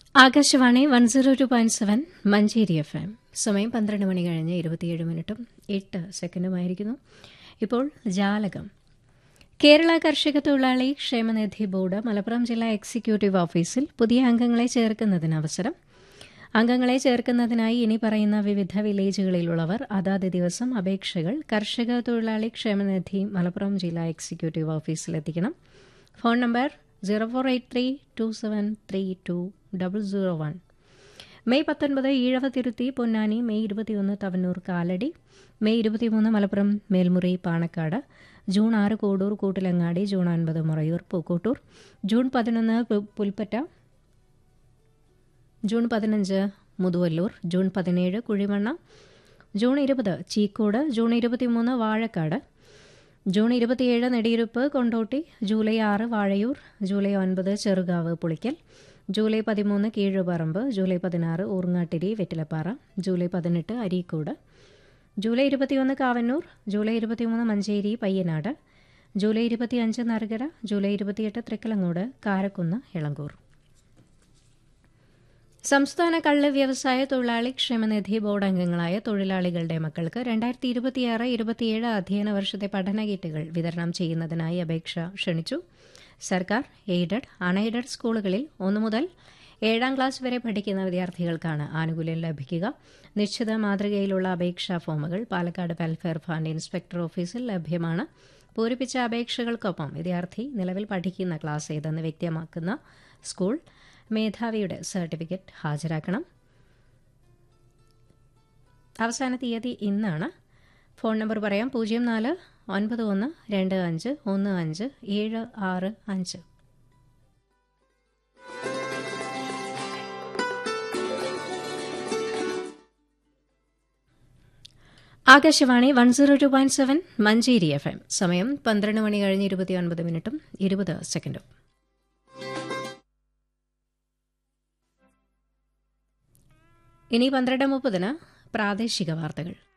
Akashvani one zero two point seven Manjeri F M സമയം പന്ത്രണ്ട് മണി കഴിഞ്ഞ് ഇരുപത്തിയേഴ് മിനിറ്റും എട്ട് സെക്കൻഡുമായിരിക്കുന്നു ഇപ്പോൾ ജാലകം കേരള കർഷക തൊഴിലാളി ക്ഷേമനിധി ബോർഡ് മലപ്പുറം ജില്ലാ എക്സിക്യൂട്ടീവ് ഓഫീസിൽ പുതിയ അംഗങ്ങളെ ചേർക്കുന്നതിന് അവസരം അംഗങ്ങളെ ചേർക്കുന്നതിനായി ഇനി പറയുന്ന വിവിധ വില്ലേജുകളിലുള്ളവർ അതാത് ദിവസം അപേക്ഷകൾ കർഷക തൊഴിലാളി ക്ഷേമനിധി മലപ്പുറം ജില്ലാ എക്സിക്യൂട്ടീവ് ഓഫീസിലെത്തിക്കണം phone number zero four eight three two seven three two double zero one May പത്തൊൻപത് ഈഴവ തിരുത്തി പൊന്നാനി മെയ് ഇരുപത്തിയൊന്ന് തവന്നൂർ കാലടി മെയ് ഇരുപത്തിമൂന്ന് മലപ്പുറം മേൽമുറി പാണക്കാട് ജൂൺ ആറ് കോടൂർ കൂട്ടിലങ്ങാടി ജൂൺ ഒൻപത് മുറയൂർ പൂക്കോട്ടൂർ ജൂൺ പതിനൊന്ന് പു- പുൽപ്പറ്റ ജൂൺ പതിനഞ്ച് മുതുവല്ലൂർ ജൂൺ പതിനേഴ് കുഴിമണ്ണ ജൂൺ ഇരുപത് ചീക്കോട് ജൂൺ ഇരുപത്തിമൂന്ന് വാഴക്കാട് ജൂൺ ഇരുപത്തിയേഴ് നെടിയിരുപ്പ് കൊണ്ടോട്ടി ജൂലൈ ആറ് വാഴയൂർ ജൂലൈ ഒൻപത് ചെറുകാവ് പുളിക്കൽ ജൂലൈ പതിമൂന്ന് കീഴുപറമ്പ് ജൂലൈ പതിനാറ് ഊർങ്ങാട്ടിരി വെറ്റിലപ്പാറ ജൂലൈ പതിനെട്ട് അരീക്കോട് ജൂലൈ ഇരുപത്തിയൊന്ന് കാവന്നൂർ ജൂലൈ ഇരുപത്തിമൂന്ന് മഞ്ചേരി പയ്യനാട് ജൂലൈ ഇരുപത്തിയഞ്ച് നറുകര ജൂലൈ ഇരുപത്തിയെട്ട് തൃക്കലങ്ങോട് കാരക്കുന്ന് ഇളങ്കൂർ സംസ്ഥാന കള്ള് വ്യവസായ തൊഴിലാളി ക്ഷേമനിധി ബോർഡ് അംഗങ്ങളായ തൊഴിലാളികളുടെ മക്കൾക്ക് രണ്ടായിരത്തി ഇരുപത്തിയാറ് ഇരുപത്തിയേഴ് അധ്യയന വർഷത്തെ പഠന കിറ്റുകൾ വിതരണം ചെയ്യുന്നതിനായി അപേക്ഷ ക്ഷണിച്ചു സർക്കാർ എയ്ഡഡ് അൺഎയ്ഡഡ് സ്കൂളുകളിൽ ഒന്നു മുതൽ ഏഴാം ക്ലാസ് വരെ പഠിക്കുന്ന വിദ്യാർത്ഥികൾക്കാണ് ആനുകൂല്യം ലഭിക്കുക നിശ്ചിത മാതൃകയിലുള്ള അപേക്ഷാ ഫോമുകൾ പാലക്കാട് വെൽഫെയർ ഫണ്ട് ഇൻസ്പെക്ടർ ഓഫീസിൽ ലഭ്യമാണ് പൂരിപ്പിച്ച അപേക്ഷകൾക്കൊപ്പം വിദ്യാർത്ഥി നിലവിൽ പഠിക്കുന്ന ക്ലാസ് ഏതെന്ന് വ്യക്തമാക്കുന്ന സ്കൂൾ മേധാവിയുടെ സർട്ടിഫിക്കറ്റ് ഹാജരാക്കണം അവസാന തീയതി ഇന്നാണ് ഫോൺ നമ്പർ പറയാം പൂജ്യം നാല് ഒൻപത് ഒന്ന് രണ്ട് അഞ്ച് ഒന്ന് അഞ്ച് ഏഴ് ആറ് അഞ്ച് Akashvani one zero two point seven Manjeri F M സമയം പന്ത്രണ്ട് മണി കഴിഞ്ഞ് ഇരുപത്തിയൊൻപത് മിനിറ്റും ഇരുപത് സെക്കൻഡും ഇനി പന്ത്രണ്ട് മുപ്പതിന് പ്രാദേശിക വാർത്തകൾ